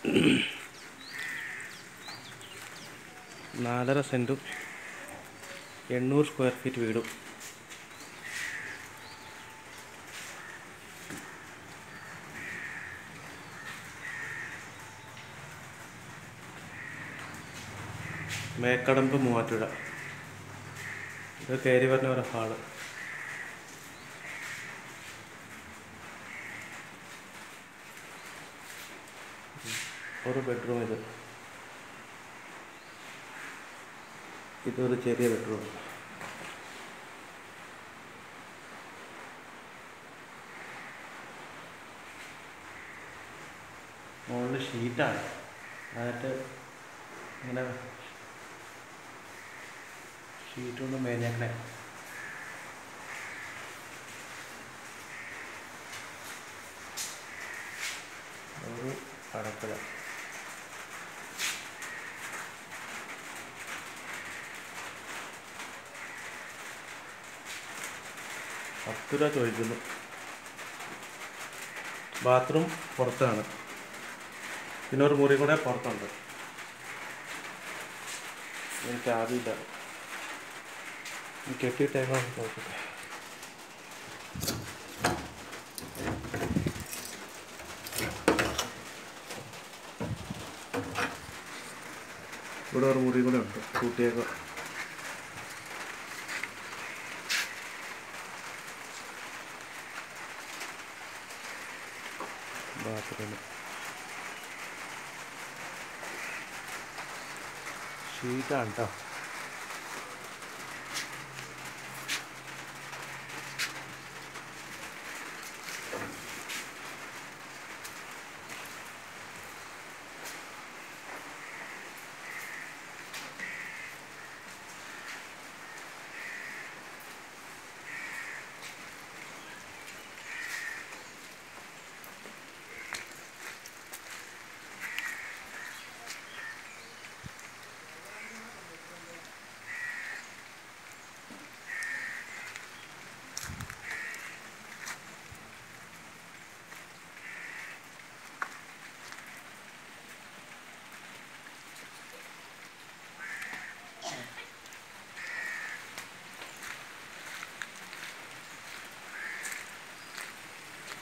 നാലര സെൻറ്റും എണ്ണൂറ് square feet വീടും മേക്കടമ്പ് മൂവാറ്റുപുഴ ഇത് കയറി വരുന്ന ഒരു ഹാള് ഒരു ബെഡ്റൂം ഇത് ഇതൊരു ചെറിയ ബെഡ്റൂം മുകളിൽ ഷീറ്റാണ് എന്നിട്ട് ഇങ്ങനെ ഷീറ്റ് കൊണ്ട് മേഞ്ഞേക്കണേ ഒരു അടക്കള പത്ത് രൂപ ചോദിക്കുന്നു ബാത്റൂം പുറത്താണ് പിന്നെ ഒരു മുറി കൂടെ പുറത്തുണ്ട് എനിക്ക് ആദ്യമില്ല കെട്ടിയിട്ടേക്കാൻ നോക്കട്ടെ ഇവിടെ ഒരു മുറി കൂടെ ഉണ്ട് കൂട്ടിയേക്കാം ബാത്റൂം ഷീറ്റാണ് കേട്ടോ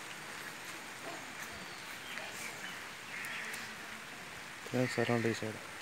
സറൗണ്ട് ഈ സൈഡ്